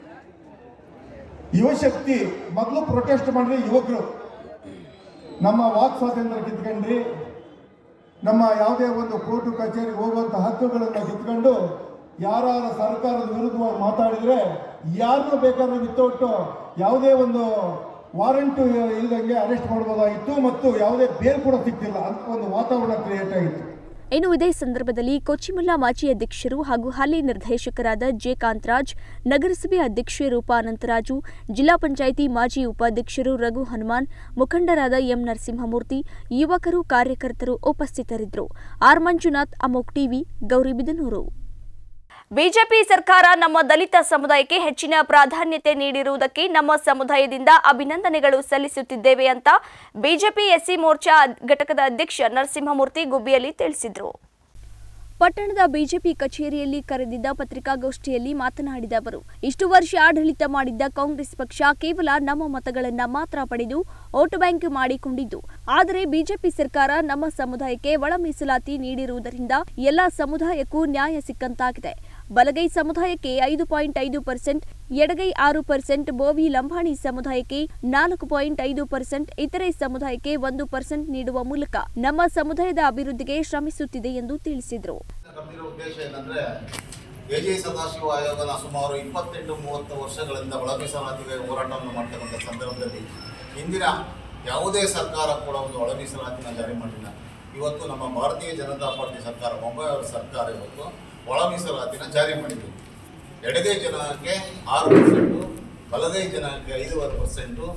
ಯುವಶಕ್ತಿ ಮೊದಲು ಪ್ರೊಟೆಸ್ಟ್ ಮಾಡಿದ್ರೆ ಯುವಕರು ನಮ್ಮ ವಾಕ್ ಸ್ವಾತಂತ್ರ್ಯ ಕಿತ್ಕೊಂಡ್ರಿ ನಮ್ಮ ಯಾವುದೇ ಒಂದು ಕೋರ್ಟು ಕಚೇರಿಗೆ ಹೋಗುವಂಥ ಹಕ್ಕುಗಳನ್ನು ಕಿತ್ಕೊಂಡು ಯಾರ ಸರ್ಕಾರದ ವಿರುದ್ಧವಾಗಿ ಮಾತಾಡಿದರೆ ಯಾರನ್ನೂ ಬೇಕಾದ್ರೆ ವಿತೌಟ್ ಯಾವುದೇ ಒಂದು ವಾರಂಟು ಇಲ್ದಂಗೆ ಅರೆಸ್ಟ್ ಮಾಡ್ಬೋದಾಗಿತ್ತು ಮತ್ತು ಯಾವುದೇ ಬೇಲ್ ಕೂಡ ಸಿಗ್ತಿಲ್ಲ ಅಂತ ಒಂದು ವಾತಾವರಣ ಕ್ರಿಯೇಟ್ ಆಗಿತ್ತು ಇನ್ನು ಇದೇ ಸಂದರ್ಭದಲ್ಲಿ ಕೊಚ್ಚಿಮಲ್ಲ ಮಾಜಿ ಅಧ್ಯಕ್ಷರು ಹಾಗೂ ಹಾಲಿ ನಿರ್ದೇಶಕರಾದ ಜೆ ಕಾಂತರಾಜ್ ನಗರಸಭೆ ಅಧ್ಯಕ್ಷೆ ರೂಪಾ ಅನಂತರಾಜು ಜಿಲ್ಲಾ ಪಂಚಾಯಿತಿ ಮಾಜಿ ಉಪಾಧ್ಯಕ್ಷರು ರಘು ಹನುಮಾನ್ ಮುಖಂಡರಾದ ಎಂ ನರಸಿಂಹಮೂರ್ತಿ ಯುವಕರು ಕಾರ್ಯಕರ್ತರು ಉಪಸ್ಥಿತರಿದ್ದರು ಆರ್ ಮಂಜುನಾಥ್ ಅಮೋಕ್ ಟಿವಿ ಗೌರಿಬಿದನೂರು ಬಿಜೆಪಿ ಸರ್ಕಾರ ನಮ್ಮ ದಲಿತ ಸಮುದಾಯಕ್ಕೆ ಹೆಚ್ಚಿನ ಪ್ರಾಧಾನ್ಯತೆ ನೀಡಿರುವುದಕ್ಕೆ ನಮ್ಮ ಸಮುದಾಯದಿಂದ ಅಭಿನಂದನೆಗಳು ಸಲ್ಲಿಸುತ್ತಿದ್ದೇವೆ ಅಂತ ಬಿಜೆಪಿ ಎಸ್ಸಿ ಮೋರ್ಚಾ ಘಟಕದ ಅಧ್ಯಕ್ಷ ನರಸಿಂಹಮೂರ್ತಿ ಗುಬ್ಬಿಯಲ್ಲಿ ತಿಳಿಸಿದರು ಪಟ್ಟಣದ ಬಿಜೆಪಿ ಕಚೇರಿಯಲ್ಲಿ ಕರೆದಿದ್ದ ಪತ್ರಿಕಾಗೋಷ್ಠಿಯಲ್ಲಿ ಮಾತನಾಡಿದ ಅವರು ಇಷ್ಟು ವರ್ಷ ಆಡಳಿತ ಮಾಡಿದ್ದ ಕಾಂಗ್ರೆಸ್ ಪಕ್ಷ ಕೇವಲ ನಮ್ಮ ಮತಗಳನ್ನ ಮಾತ್ರ ಪಡೆದು ವೋಟ್ ಬ್ಯಾಂಕ್ ಮಾಡಿಕೊಂಡಿದ್ದು ಆದರೆ ಬಿಜೆಪಿ ಸರ್ಕಾರ ನಮ್ಮ ಸಮುದಾಯಕ್ಕೆ ಒಳ ಮೀಸಲಾತಿ ನೀಡಿರುವುದರಿಂದ ಎಲ್ಲಾ ಸಮುದಾಯಕ್ಕೂ ನ್ಯಾಯ ಸಿಕ್ಕಂತಾಗಿದೆ ಬಲಗೈ ಸಮುದಾಯಕ್ಕೆ ಐದು ಪಾಯಿಂಟ್ ಐದು ಪರ್ಸೆಂಟ್ ಎಡಗೈ ಆರು ಪರ್ಸೆಂಟ್ ಬೋವಿ ಲಂಬಾಣಿ ಸಮುದಾಯಕ್ಕೆ ನಾಲ್ಕು ಪಾಯಿಂಟ್ ಐದು ಪರ್ಸೆಂಟ್ ಇತರೆ ಸಮುದಾಯಕ್ಕೆ ಒಂದು ಪರ್ಸೆಂಟ್ ನೀಡುವ ಮೂಲಕ ನಮ್ಮ ಸಮುದಾಯದ ಅಭಿವೃದ್ಧಿಗೆ ಶ್ರಮಿಸುತ್ತಿದೆ ಎಂದು ತಿಳಿಸಿದರು ಕರೆದಿರೋ ಉದ್ದೇಶ ಏನಂದ್ರೆ ಎ ಜೆ ಸದಾಶಿವ ಆಯೋಗನ ಸುಮಾರು ಇಪ್ಪತ್ತೆಂಟು ಮೂವತ್ತು ವರ್ಷಗಳಿಂದ ಒಳ ಮೀಸಲಾತಿಗೆ ಹೋರಾಟವನ್ನು ಮಾಡ್ತಕ್ಕಂಥ ಸಂದರ್ಭದಲ್ಲಿ ಇಂದಿನ ಯಾವುದೇ ಸರ್ಕಾರ ಕೂಡ ಒಂದು ಒಳ ಮೀಸಲಾತಿನ ಜಾರಿ ಮಾಡಿಲ್ಲ ಇವತ್ತು ನಮ್ಮ ಭಾರತೀಯ ಜನತಾ ಪಾರ್ಟಿ ಸರ್ಕಾರ ಮುಂಬೈ ಅವರ ಸರ್ಕಾರ ಇವತ್ತು ಒಳ ಮೀಸಲಾತಿನ ಜಾರಿ ಮಾಡಿದೆ ಎಡಗೈ ಜನಾಂಗಕ್ಕೆ ಆರು ಪರ್ಸೆಂಟು ಬಲಗೈ ಜನಾಂಗಕ್ಕೆ ಐದೂವರೆ ಪರ್ಸೆಂಟು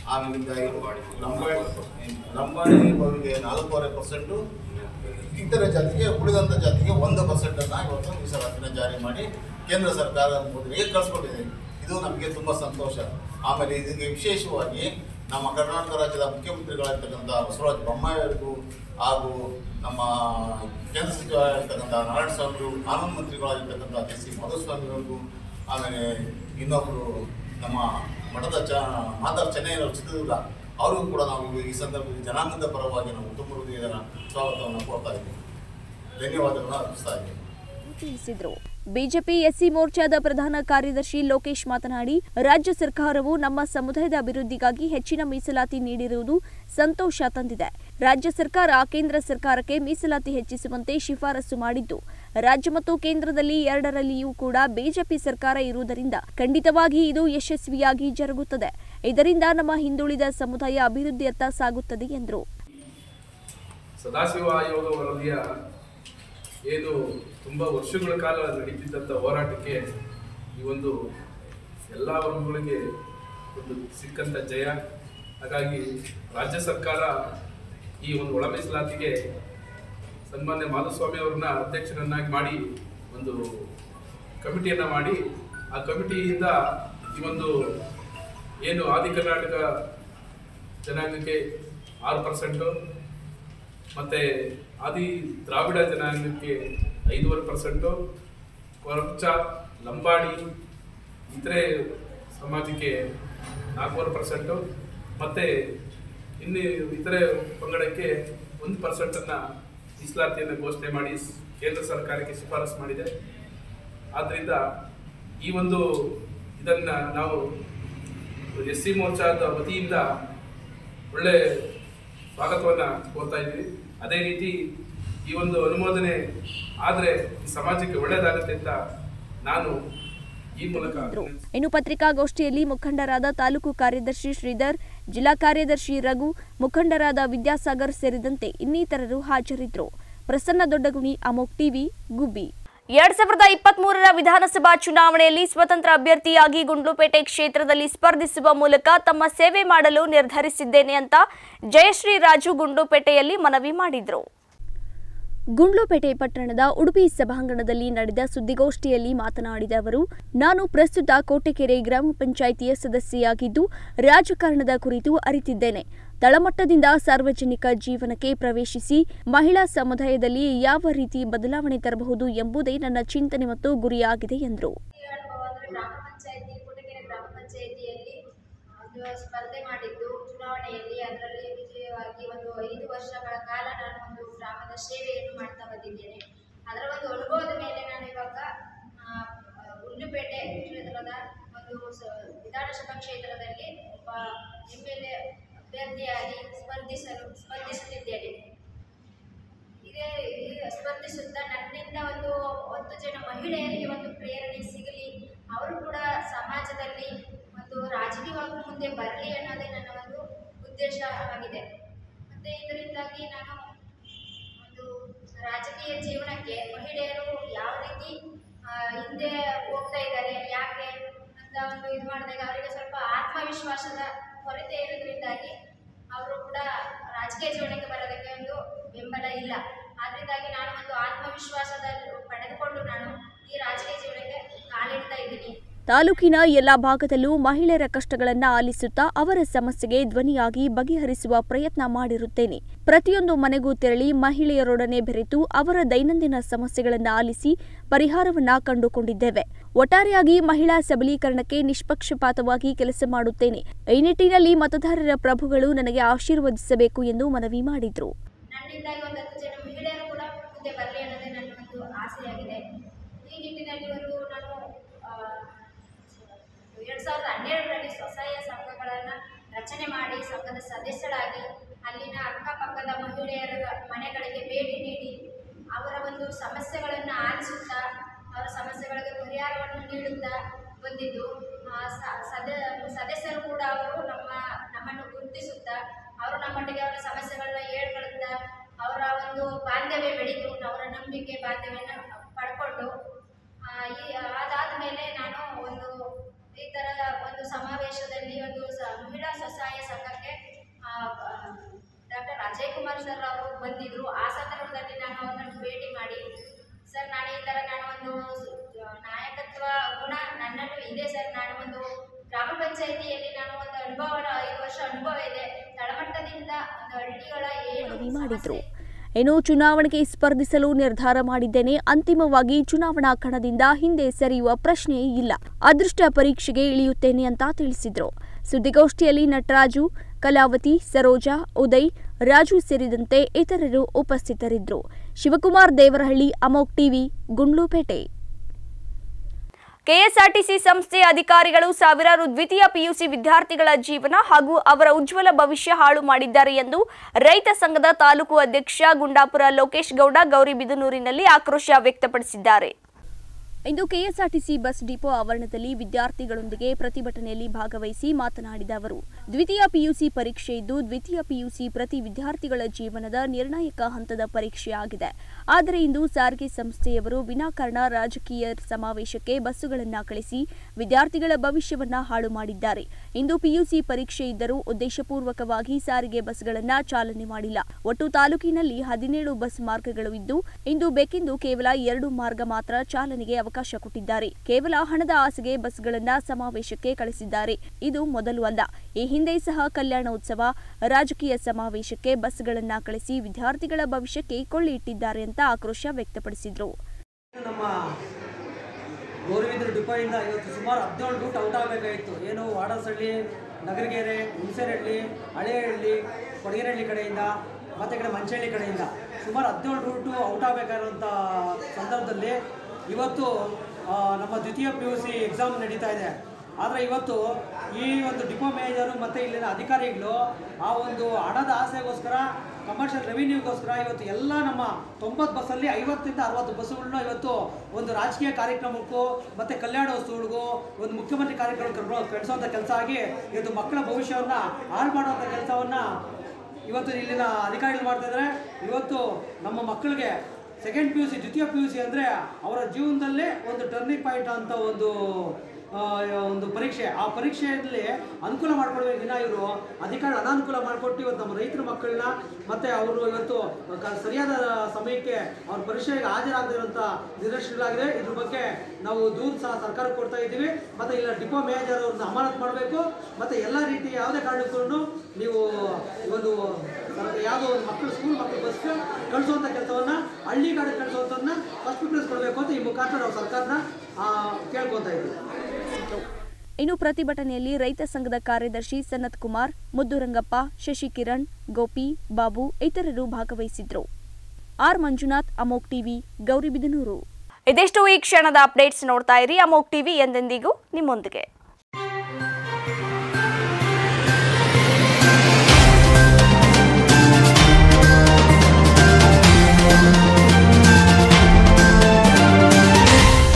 ಆಮೇಲಿಂದ ಇದು ಲಂಬಾಣಿ ಲಂಬಾಣಿ ಅವರಿಗೆ ನಾಲ್ಕೂವರೆ ಪರ್ಸೆಂಟು ಇತರೆ ಜಾತಿಗೆ ಉಳಿದಂಥ ಜಾತಿಗೆ ಒಂದು ಪರ್ಸೆಂಟನ್ನು ಇವತ್ತು ಮೀಸಲಾತಿನ ಜಾರಿ ಮಾಡಿ ಕೇಂದ್ರ ಸರ್ಕಾರ ಮೊದಲಿಗೆ ಕಳಿಸ್ಕೊಟ್ಟಿದೆ ಇದು ನಮಗೆ ತುಂಬ ಸಂತೋಷ ಆಮೇಲೆ ಇದಕ್ಕೆ ವಿಶೇಷವಾಗಿ ನಮ್ಮ ಕರ್ನಾಟಕ ರಾಜ್ಯದ ಮುಖ್ಯಮಂತ್ರಿಗಳಾಗಿರ್ತಕ್ಕಂಥ ಬಸವರಾಜ ಬೊಮ್ಮಾಯಿ ಅವರಿಗೂ ಹಾಗೂ ನಮ್ಮ ಕೇಂದ್ರ ಸಚಿವರಾಗಿರ್ತಕ್ಕಂಥ ನಾರಾಯಣ ಸ್ವಾಮಿಗಳು ಕಾನೂನು ಮಂತ್ರಿಗಳಾಗಿರ್ತಕ್ಕಂಥ ಕೆ ಸಿ ಮಾಧುಸ್ವಾಮಿ ಅವರಿಗೂ ಆಮೇಲೆ ಇನ್ನೊಬ್ಬರು ನಮ್ಮ ಮಠದ ಚ ಮಾತಾರ್ ಚೆನ್ನೈನವರು ಚಿತ್ರದುರ್ಗ ಅವರಿಗೂ ಕೂಡ ನಾವು ಈ ಸಂದರ್ಭದಲ್ಲಿ ಜನಾಂಗದ ಪರವಾಗಿ ನಾವು ತುಂಬ ಹೃದಯದ ಸ್ವಾಗತವನ್ನು ಕೊಡ್ತಾ ಇದ್ದೀವಿ ಧನ್ಯವಾದಗಳನ್ನು ಅರ್ಪಿಸ್ತಾ ಇದ್ದೀವಿ ತಿಳಿಸಿದರು ಬಿಜೆಪಿ ಎಸ್ಸಿ ಮೋರ್ಚಾದ ಪ್ರಧಾನ ಕಾರ್ಯದರ್ಶಿ ಲೋಕೇಶ್ ಮಾತನಾಡಿ ರಾಜ್ಯ ಸರ್ಕಾರವು ನಮ್ಮ ಸಮುದಾಯದ ಅಭಿವೃದ್ಧಿಗಾಗಿ ಹೆಚ್ಚಿನ ಮೀಸಲಾತಿ ನೀಡಿರುವುದು ಸಂತೋಷ ತಂದಿದೆ ರಾಜ್ಯ ಸರ್ಕಾರ ಕೇಂದ್ರ ಸರ್ಕಾರಕ್ಕೆ ಮೀಸಲಾತಿ ಹೆಚ್ಚಿಸುವಂತೆ ಶಿಫಾರಸು ಮಾಡಿದ್ದು ರಾಜ್ಯ ಮತ್ತು ಕೇಂದ್ರದಲ್ಲಿ ಎರಡರಲ್ಲಿಯೂ ಕೂಡ ಬಿಜೆಪಿ ಸರ್ಕಾರ ಇರುವುದರಿಂದ ಖಂಡಿತವಾಗಿ ಇದು ಯಶಸ್ವಿಯಾಗಿ ಜರುಗುತ್ತದೆ ಇದರಿಂದ ನಮ್ಮ ಹಿಂದುಳಿದ ಸಮುದಾಯ ಅಭಿವೃದ್ಧಿಯತ್ತ ಸಾಗುತ್ತದೆ ಎಂದರು ಸದಾಶಿವ ಆಯೋಗ ವರದಿಯ ಏನು ತುಂಬ ವರ್ಷಗಳ ಕಾಲ ನಡೀತಿದ್ದಂಥ ಹೋರಾಟಕ್ಕೆ ಈ ಒಂದು ಎಲ್ಲ ವರ್ಗಗಳಿಗೆ ಒಂದು ಸಿಕ್ಕಂಥ ಜಯ ಹಾಗಾಗಿ ರಾಜ್ಯ ಸರ್ಕಾರ ಈ ಒಂದು ಒಳ ಮೀಸಲಾತಿಗೆ ಸನ್ಮಾನ್ಯ ಮಾಧುಸ್ವಾಮಿ ಅವರನ್ನ ಅಧ್ಯಕ್ಷರನ್ನಾಗಿ ಮಾಡಿ ಒಂದು ಕಮಿಟಿಯನ್ನು ಮಾಡಿ ಆ ಕಮಿಟಿಯಿಂದ ಈ ಒಂದು ಏನು ಆದಿ ಕರ್ನಾಟಕ ಜನಾಂಗಕ್ಕೆ ಆರು ಪರ್ಸೆಂಟು ಮತ್ತು ಆದಿ ದ್ರಾವಿಡ ಜನಾಂಗಕ್ಕೆ ಐದೂವರೆ ಪರ್ಸೆಂಟು ಕೊರಚ ಲಂಬಾಣಿ ಇತರೆ ಸಮಾಜಕ್ಕೆ ನಾಲ್ಕೂವರೆ ಪರ್ಸೆಂಟು ಮತ್ತು ಇನ್ನು ಇತರೆ ಪಂಗಡಕ್ಕೆ ಒಂದು ಪರ್ಸೆಂಟನ್ನು ಮೀಸಲಾತಿಯನ್ನು ಘೋಷಣೆ ಮಾಡಿ ಕೇಂದ್ರ ಸರ್ಕಾರಕ್ಕೆ ಶಿಫಾರಸು ಮಾಡಿದೆ ಆದ್ದರಿಂದ ಈ ಒಂದು ಇದನ್ನು ನಾವು ಎಸ್ ಸಿ ಮೋರ್ಚಾದ ವತಿಯಿಂದ ಒಳ್ಳೆ ಸ್ವಾಗತವನ್ನು ಕೋರ್ತಾ ಇದ್ದೀವಿ ಅದೇ ರೀತಿ ಈ ಒಂದು ಅನುಮೋದನೆ ಆದರೆ ಈ ಸಮಾಜಕ್ಕೆ ಒಳ್ಳೆಯದಾಗುತ್ತೆ ಅಂತ ನಾನು ಈ ಮೂಲಕ ಇನ್ನು ಪತ್ರಿಕಾಗೋಷ್ಠಿಯಲ್ಲಿ ಮುಖಂಡರಾದ ತಾಲೂಕು ಕಾರ್ಯದರ್ಶಿ ಶ್ರೀಧರ್ ಜಿಲ್ಲಾ ಕಾರ್ಯದರ್ಶಿ ರಘು ಮುಖಂಡರಾದ ವಿದ್ಯಾಸಾಗರ್ ಸೇರಿದಂತೆ ಇನ್ನಿತರರು ಹಾಜರಿದ್ದರು ಪ್ರಸನ್ನ ದೊಡ್ಡಗುಣಿ ಅಮೋಕ್ ಟಿವಿ ಗುಬ್ಬಿ ಎರಡ್ ಸಾವಿರದ ಇಪ್ಪತ್ತ್ ಮೂರರ ವಿಧಾನಸಭಾ ಚುನಾವಣೆಯಲ್ಲಿ ಸ್ವತಂತ್ರ ಅಭ್ಯರ್ಥಿಯಾಗಿ ಗುಂಡ್ಲುಪೇಟೆ ಕ್ಷೇತ್ರದಲ್ಲಿ ಸ್ಪರ್ಧಿಸುವ ಮೂಲಕ ತಮ್ಮ ಸೇವೆ ಮಾಡಲು ನಿರ್ಧರಿಸಿದ್ದೇನೆ ಅಂತ ಜಯಶ್ರೀ ರಾಜು ಗುಂಡ್ಲುಪೇಟೆಯಲ್ಲಿ ಮನವಿ ಮಾಡಿದರು ಗುಂಡ್ಲುಪೇಟೆ ಪಟ್ಟಣದ ಉಡುಪಿ ಸಭಾಂಗಣದಲ್ಲಿ ನಡೆದ ಸುದ್ದಿಗೋಷ್ಠಿಯಲ್ಲಿ ಮಾತನಾಡಿದ ಅವರು ನಾನು ಪ್ರಸ್ತುತ ಕೋಟೆಕೆರೆ ಗ್ರಾಮ ಪಂಚಾಯಿತಿಯ ಸದಸ್ಯೆಯಾಗಿದ್ದು ರಾಜಕಾರಣದ ಕುರಿತು ಅರಿತಿದ್ದೇನೆ ತಳಮಟ್ಟದಿಂದ ಸಾರ್ವಜನಿಕ ಜೀವನಕ್ಕೆ ಪ್ರವೇಶಿಸಿ ಮಹಿಳಾ ಸಮುದಾಯದಲ್ಲಿ ಯಾವ ರೀತಿ ಬದಲಾವಣೆ ತರಬಹುದು ಎಂಬುದೇ ನನ್ನ ಚಿಂತನೆ ಮತ್ತು ಗುರಿಯಾಗಿದೆ ಎಂದರು ಗ್ರಾಮ ಪಂಚಾಯತಿ ಕೋಟಗೆರೆ ಗ್ರಾಮ ಪಂಚಾಯತಿಯಲ್ಲಿ ಒಂದು ಸ್ಪರ್ಧೆ ಮಾಡಿದ್ದು ಚುನಾವಣೆಯಲ್ಲಿ ಅದರಲ್ಲಿ ವಿಜಯವಾಗಿ ಒಂದು ಐದು ವರ್ಷಗಳ ಕಾಲ ನಾನು ಒಂದು ಗ್ರಾಮದ ಸೇವೆಯನ್ನು ಮಾಡ್ತಾ ಬಂದಿದ್ದೇನೆ ಅದರ ಒಂದು ಅನುಭವದ ಮೇಲೆ ನಾನು ಇವಾಗ ಆ, ಗುಂಡ್ಲುಪೇಟೆ ಕ್ಷೇತ್ರದ ಒಂದು ಸ- ವಿಧಾನಸಭಾ ಕ್ಷೇತ್ರದಲ್ಲಿ ಒಬ್ಬ ಎಮ್ ಎಲ್ ಎ ಅಭ್ಯರ್ಥಿಯಾಗಿ ಸ್ಪರ್ಧಿಸಲು ಸ್ಪರ್ಧಿಸುತ್ತಿದ್ದೇನೆ ಇದೇ ಈ ಸ್ಪರ್ಧಿಸುತ್ತಾ ನನ್ನಿಂದ ಒಂದು ಹತ್ತು ಜನ ಮಹಿಳೆಯರಿಗೆ ಒಂದು ಪ್ರೇರಣೆ ಸಿಗಲಿ ಅವರು ಕೂಡ ಸಮಾಜದಲ್ಲಿ ಒಂದು ರಾಜಕೀಯವಾಗಿ ಮುಂದೆ ಬರಲಿ ಅನ್ನೋದೇ ನನ್ನ ಒಂದು ಉದ್ದೇಶ ಆಗಿದೆ ಮತ್ತು ಇದರಿಂದಾಗಿ ನಾನು ಒಂದು ರಾಜಕೀಯ ಜೀವನಕ್ಕೆ ಮಹಿಳೆಯರು ಯಾವ ರೀತಿ ಆ, ಹಿಂದೆ ಹೋಗ್ತಾ ಇದ್ದಾರೆ ಯಾಕೆ ಅಂತ ಒಂದು ಇದು ಮಾಡಿದಾಗ ಅವರಿಗೆ ಸ್ವಲ್ಪ ಆತ್ಮವಿಶ್ವಾಸದ ಕೊರತೆ ಇರೋದ್ರಿಂದಾಗಿ ಅವರು ಕೂಡ ರಾಜಕೀಯ ಜೀವನಕ್ಕೆ ಬರೋದಕ್ಕೆ ಒಂದು ಬೆಂಬಲ ಇಲ್ಲ ಆದ್ರಿಂದಾಗಿ ನಾನು ಒಂದು ಆತ್ಮವಿಶ್ವಾಸದ ಪಡೆದುಕೊಂಡು ನಾನು ಈ ರಾಜಕೀಯ ಜೀವನಕ್ಕೆ ಕಾಲಿಡ್ತಾ ಇದ್ದೀನಿ ತಾಲೂಕಿನ ಎಲ್ಲಾ ಭಾಗದಲ್ಲೂ ಮಹಿಳೆಯರ ಕಷ್ಟಗಳನ್ನ ಆಲಿಸುತ್ತಾ ಅವರ ಸಮಸ್ಯೆಗೆ ಧ್ವನಿಯಾಗಿ ಬಗೆಹರಿಸುವ ಪ್ರಯತ್ನ ಮಾಡಿರುತ್ತೇನೆ ಪ್ರತಿಯೊಂದು ಮನೆಗೂ ತೆರಳಿ ಮಹಿಳೆಯರೊಡನೆ ಬೆರೆತು ಅವರ ದೈನಂದಿನ ಸಮಸ್ಯೆಗಳನ್ನ ಆಲಿಸಿ ಪರಿಹಾರವನ್ನ ಕಂಡುಕೊಂಡಿದ್ದೇವೆ ಒಟ್ಟಾರೆಯಾಗಿ ಮಹಿಳಾ ಸಬಲೀಕರಣಕ್ಕೆ ನಿಷ್ಪಕ್ಷಪಾತವಾಗಿ ಕೆಲಸ ಮಾಡುತ್ತೇನೆ ಈ ನಿಟ್ಟಿನಲ್ಲಿ ಮತದಾರರ ಪ್ರಭುಗಳು ನನಗೆ ಆಶೀರ್ವದಿಸಬೇಕು ಎಂದು ಮನವಿ ಮಾಡಿದ್ರು ನನ್ನಿಂದಾಗಿ ಒಂದು ಹತ್ತು ಜನ ಮಹಿಳೆಯರು ಕೂಡ ಮುಂದೆ ಬರಲಿ ಅನ್ನೋದೇ ನನ್ನ ಒಂದು ಆಸೆಯಾಗಿದೆ ಈ ನಿಟ್ಟಿನಲ್ಲಿ ಒಂದು ನಾನು ಎರಡು ಸಾವಿರದ ಹನ್ನೆರಡರಲ್ಲಿ ಸ್ವಸಹಾಯ ಸಂಘಗಳನ್ನು ರಚನೆ ಮಾಡಿ ಸಂಘದ ಸದಸ್ಯರಾಗಿ ಅಲ್ಲಿನ ಅಕ್ಕಪಕ್ಕದ ಮಹಿಳೆಯರ ಮನೆಗಳಿಗೆ ಭೇಟಿ ನೀಡಿ ಅವರ ಒಂದು ಸಮಸ್ಯೆಗಳನ್ನು ಆಲಿಸುತ್ತಾ ಅವರ ಸಮಸ್ಯೆಗಳಿಗೆ ಪರಿಹಾರವನ್ನು ನೀಡುತ್ತಾ ಬಂದಿದ್ದು ಆ, ಸ- ಸದ ಸದಸ್ಯರು ಕೂಡ ಅವರು ನಮ್ಮ ನಮ್ಮನ್ನು ಗುರುತಿಸುತ್ತಾ ಅವರು ನಮ್ಮೊಟ್ಟಿಗೆ ಅವರ ಸಮಸ್ಯೆಗಳನ್ನ ಹೇಳ್ಕೊಳ್ತಾ ಅವರ ಒಂದು ಬಾಂಧವ್ಯ ಬೆಳೀತು ಅವರ ನಂಬಿಕೆ ಬಾಂಧವ್ಯನ ಪಡ್ಕೊಂಡು ಆ, ಈ ಅದಾದ ಮೇಲೆ ನಾನು ಒಂದು ಈ ತರ ಒಂದು ಸಮಾವೇಶದಲ್ಲಿ ಒಂದು ಸ- ಮಹಿಳಾ ಸ್ವಸಹಾಯ ಸಂಘಕ್ಕೆ ಡಾಕ್ಟರ್ ಅಜಯ್ ಕುಮಾರ್ ಸರ್ ಅವರು ಬಂದಿದ್ರು ಆ ಸಂದರ್ಭದಲ್ಲಿ ನಾನು ಅವರನ್ನು ಭೇಟಿ ಮಾಡಿ ಸರ್ ನಾನು ಈ ತರ ನಾನು ಒಂದು ಸ- ನಾಯಕತ್ವ ಗುಣ ನನ್ನಲ್ಲೂ ಇದೆ ಸರ್ ನಾನು ಒಂದು ಗ್ರಾಮ ಪಂಚಾಯಿತಿಯಲ್ಲಿ ನಾನು ಒಂದು ಅನುಭವ ಐದು ವರ್ಷ ಅನುಭವ ಇದೆ ತಳಮಟ್ಟದಿಂದ ಒಂದು ಹಳ್ಳಿಗಳ ಏನು ಮನವಿ ಮಾಡಿದ್ರು ಇನ್ನು ಚುನಾವಣೆಗೆ ಸ್ಪರ್ಧಿಸಲು ನಿರ್ಧಾರ ಮಾಡಿದ್ದೇನೆ ಅಂತಿಮವಾಗಿ ಚುನಾವಣಾ ಕಣದಿಂದ ಹಿಂದೆ ಸರಿಯುವ ಪ್ರಶ್ನೆಯೇ ಇಲ್ಲ ಅದೃಷ್ಟ ಪರೀಕ್ಷೆಗೆ ಇಳಿಯುತ್ತೇನೆ ಅಂತ ತಿಳಿಸಿದ್ರು ಸುದ್ದಿಗೋಷ್ಠಿಯಲ್ಲಿ ನಟರಾಜು ಕಲಾವತಿ ಸರೋಜಾ ಉದಯ್ ರಾಜು ಸೇರಿದಂತೆ ಇತರರು ಉಪಸ್ಥಿತರಿದ್ದರು ಶಿವಕುಮಾರ್ ದೇವರಹಳ್ಳಿ ಅಮೋಕ್ ಟಿವಿ ಗುಂಡ್ಲುಪೇಟೆ ಕೆಎಸ್ಆರ್ಟಿಸಿ ಸಂಸ್ಥೆಯ ಅಧಿಕಾರಿಗಳು ಸಾವಿರಾರು ದ್ವಿತೀಯ ಪಿಯುಸಿ ವಿದ್ಯಾರ್ಥಿಗಳ ಜೀವನ ಹಾಗೂ ಅವರ ಉಜ್ವಲ ಭವಿಷ್ಯ ಹಾಳು ಮಾಡಿದ್ದಾರೆ ಎಂದು ರೈತ ಸಂಘದ ತಾಲೂಕು ಅಧ್ಯಕ್ಷ ಗುಂಡಾಪುರ ಲೋಕೇಶ್ ಗೌಡ ಗೌರಿಬಿದನೂರಿನಲ್ಲಿ ಆಕ್ರೋಶ ವ್ಯಕ್ತಪಡಿಸಿದ್ದಾರೆ ಇಂದು ಕೆಎಸ್ಆರ್ಟಿಸಿ ಬಸ್ ಡಿಪೋ ಆವರಣದಲ್ಲಿ ವಿದ್ಯಾರ್ಥಿಗಳೊಂದಿಗೆ ಪ್ರತಿಭಟನೆಯಲ್ಲಿ ಭಾಗವಹಿಸಿ ಮಾತನಾಡಿದ ಅವರು ದ್ವಿತೀಯ ಪಿಯುಸಿ ಪರೀಕ್ಷೆ ಇದ್ದು ದ್ವಿತೀಯ ಪಿಯುಸಿ ಪ್ರತಿ ವಿದ್ಯಾರ್ಥಿಗಳ ಜೀವನದ ನಿರ್ಣಾಯಕ ಹಂತದ ಪರೀಕ್ಷೆಯಾಗಿದೆ ಆದರೆ ಇಂದು ಸಾರಿಗೆ ಸಂಸ್ಥೆಯವರು ವಿನಾಕಾರಣ ರಾಜಕೀಯ ಸಮಾವೇಶಕ್ಕೆ ಬಸ್ಸುಗಳನ್ನು ಕಳಿಸಿ ವಿದ್ಯಾರ್ಥಿಗಳ ಭವಿಷ್ಯವನ್ನ ಹಾಳು ಮಾಡಿದ್ದಾರೆ ಇಂದು ಪಿಯುಸಿ ಪರೀಕ್ಷೆ ಇದ್ದರೂ ಉದ್ದೇಶಪೂರ್ವಕವಾಗಿ ಸಾರಿಗೆ ಬಸ್ಗಳನ್ನು ಚಾಲನೆ ಮಾಡಿಲ್ಲ ಒಟ್ಟು ತಾಲೂಕಿನಲ್ಲಿ ಹದಿನೇಳು ಬಸ್ ಮಾರ್ಗಗಳು ಇದ್ದು ಇಂದು ಬೇಕೆಂದು ಕೇವಲ ಎರಡು ಮಾರ್ಗ ಮಾತ್ರ ಚಾಲನೆಗೆ ಅವಕಾಶ ಕೊಟ್ಟಿದ್ದಾರೆ ಕೇವಲ ಹಣದ ಆಸೆಗೆ ಬಸ್ಗಳನ್ನ ಸಮಾವೇಶಕ್ಕೆ ಕಳಿಸಿದ್ದಾರೆ ಇದು ಮೊದಲು ಅಲ್ಲ ಈ ಹಿಂದೆ ಸಹ ಕಲ್ಯಾಣ ಉತ್ಸವ ರಾಜಕೀಯ ಸಮಾವೇಶಕ್ಕೆ ಬಸ್ಗಳನ್ನ ಕಳಿಸಿ ವಿದ್ಯಾರ್ಥಿಗಳ ಭವಿಷ್ಯಕ್ಕೆ ಕೊಳ್ಳಿ ಇಟ್ಟಿದ್ದಾರೆ ಅಂತ ಆಕ್ರೋಶ ವ್ಯಕ್ತಪಡಿಸಿದ್ರು ನಮ್ಮ ಗೌರಿಬಿದ್ರು ಡಿಪೋಯಿಂದ ಇವತ್ತು ಸುಮಾರು ಹದಿನೇಳು ರೂಟ್ ಔಟ್ ಆಗಬೇಕಾಗಿತ್ತು ಏನು ವಾಡಸಳ್ಳಿ ನಗರಗೆರೆ ಹುಣಸೇನಹಳ್ಳಿ ಹಳೇಹಳ್ಳಿ ಕೊಡಗೇನಹಳ್ಳಿ ಕಡೆಯಿಂದ ಮತ್ತು ಈ ಕಡೆ ಮಂಚಹಳ್ಳಿ ಕಡೆಯಿಂದ ಸುಮಾರು ಹದಿನೇಳು ರೂಟು ಔಟ್ ಆಗಬೇಕಾಗಿರುವಂಥ ಸಂದರ್ಭದಲ್ಲಿ ಇವತ್ತು ಆ, ನಮ್ಮ ದ್ವಿತೀಯ ಪಿ ಯು ಸಿ ಎಕ್ಸಾಮ್ ನಡೀತಾ ಇದೆ ಆದರೆ ಇವತ್ತು ಈ ಒಂದು ಡಿಪೋ ಮ್ಯಾನೇಜರು ಮತ್ತು ಇಲ್ಲಿನ ಅಧಿಕಾರಿಗಳು ಆ ಒಂದು ಹಣದ ಆಸೆಗೋಸ್ಕರ ಕಮರ್ಷಿಯಲ್ ರೆವಿನ್ಯೂಗೋಸ್ಕರ ಇವತ್ತು ಎಲ್ಲ ನಮ್ಮ ತೊಂಬತ್ತು ಬಸ್ಸಲ್ಲಿ ಐವತ್ತರಿಂದ ಅರವತ್ತು ಬಸ್ಸುಗಳನ್ನ ಇವತ್ತು ಒಂದು ರಾಜಕೀಯ ಕಾರ್ಯಕ್ರಮಕ್ಕೂ ಮತ್ತು ಕಲ್ಯಾಣೋತ್ಸವಗಳಿಗೂ ಒಂದು ಮುಖ್ಯಮಂತ್ರಿ ಕಾರ್ಯಕ್ರಮ ಕರ್ಕೊಂಡು ಕಳಿಸೋಂಥ ಕೆಲಸ ಆಗಿ ಇವತ್ತು ಮಕ್ಕಳ ಭವಿಷ್ಯವನ್ನು ಹಾಳು ಮಾಡುವಂಥ ಕೆಲಸವನ್ನು ಇವತ್ತು ಇಲ್ಲಿನ ಅಧಿಕಾರಿಗಳು ಮಾಡ್ತಾ ಇದ್ದಾರೆ ಇವತ್ತು ನಮ್ಮ ಮಕ್ಕಳಿಗೆ ಸೆಕೆಂಡ್ ಪಿ ಯು ಸಿ ದ್ವಿತೀಯ ಪಿ ಯು ಸಿ ಅಂದರೆ ಅವರ ಜೀವನದಲ್ಲೇ ಒಂದು ಟರ್ನಿಂಗ್ ಪಾಯಿಂಟ್ ಅಂತ ಒಂದು ಆ, ಒಂದು ಪರೀಕ್ಷೆ ಆ ಪರೀಕ್ಷೆಯಲ್ಲಿ ಅನುಕೂಲ ಮಾಡ್ಕೊಡ್ಬೇಕು ದಿನ ಇವರು ಅಧಿಕಾರಿ ಅನಾನುಕೂಲ ಮಾಡಿಕೊಟ್ಟು ಇವತ್ತು ನಮ್ಮ ರೈತರ ಮಕ್ಕಳನ್ನ ಮತ್ತು ಅವರು ಇವತ್ತು ಕ- ಸರಿಯಾದ ಸಮಯಕ್ಕೆ ಅವ್ರ ಪರೀಕ್ಷೆಗೆ ಹಾಜರಾಗದಿರೋಂಥ ನಿದರ್ಶನಗಳಾಗಿದೆ ಇದ್ರ ಬಗ್ಗೆ ನಾವು ದೂರು ಸಹ ಸರ್ಕಾರಕ್ಕೆ ಕೊಡ್ತಾ ಇದ್ದೀವಿ ಮತ್ತು ಇಲ್ಲ ಡಿಪೋ ಮ್ಯಾನೇಜರ್ ಅವ್ರನ್ನ ಅಮಾನತ್ ಮಾಡಬೇಕು ಮತ್ತು ಎಲ್ಲ ರೀತಿ ಯಾವುದೇ ಕಾರಣಕ್ಕೂ ನೀವು ಒಂದು ಸರ್ಕ- ಯಾವುದೋ ಒಂದು ಮಕ್ಕಳು ಸ್ಕೂಲ್ ಮಕ್ಕಳು ಬಸ್ ಕಳಿಸುವಂಥ ಕೆಲಸವನ್ನು ಹಳ್ಳಿ ಕಡೆ ಕಳಿಸುವಂಥದ್ದನ್ನ ಫಸ್ಟ್ ಪ್ರಿಫರೆನ್ಸ್ ಕೊಡಬೇಕು ಅಂತ ಈ ಮುಖಾಂತರ ನಾವು ಸರ್ಕಾರನ ಆ, ಕೇಳ್ಕೊತಾ ಇದ್ದೀವಿ ಇನ್ನು ಪ್ರತಿಭಟನೆಯಲ್ಲಿ ರೈತ ಸಂಘದ ಕಾರ್ಯದರ್ಶಿ ಸನತ್ ಕುಮಾರ್ ಮುದ್ದುರಂಗಪ್ಪ ಶಶಿಕಿರಣ್ ಗೋಪಿ ಬಾಬು ಇತರರು ಭಾಗವಹಿಸಿದ್ರು ಆರ್ ಮಂಜುನಾಥ್ ಅಮೋಕ್ ಟಿವಿ ಗೌರಿಬಿದನೂರು ಇದಿಷ್ಟು ಈ ಕ್ಷಣದ ಅಪ್ಡೇಟ್ಸ್ ನೋಡ್ತಾ ಇರಿ ಅಮೋಕ್ ಟಿವಿ ಎಂದೆಂದಿಗೂ ನಿಮ್ಮೊಂದಿಗೆ